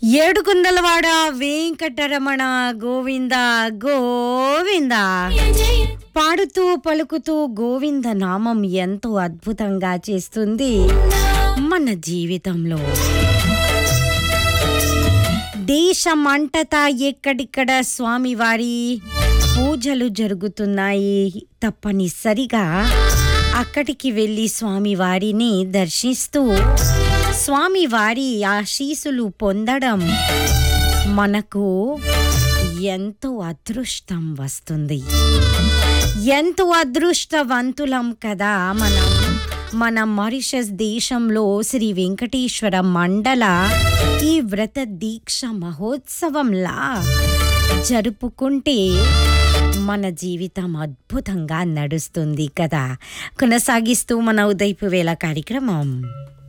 ఏడుకుందలవాడ వెంకటరమణ గోవింద గోవింద పాడుతూ పలుకుతూ గోవింద నామం ఎంతో అద్భుతంగా చేస్తుంది మన జీవితంలో దేశమంటతా ఎక్కడిక్కడ స్వామివారి పూజలు జరుగుతున్నాయి తప్పనిసరిగా అక్కడికి వెళ్ళి స్వామివారిని దర్శిస్తూ స్వామివారి ఆశీసులు పొందడం మనకు ఎంతో అదృష్టం వస్తుంది ఎంతో అదృష్టవంతులం కదా మనం మన మారిషస్ దేశంలో శ్రీ వెంకటేశ్వర మండల ఈ వ్రత దీక్ష మహోత్సవంలా జరుపుకుంటే మన జీవితం అద్భుతంగా నడుస్తుంది కదా కొనసాగిస్తూ మన ఉదయపు వేళ కార్యక్రమం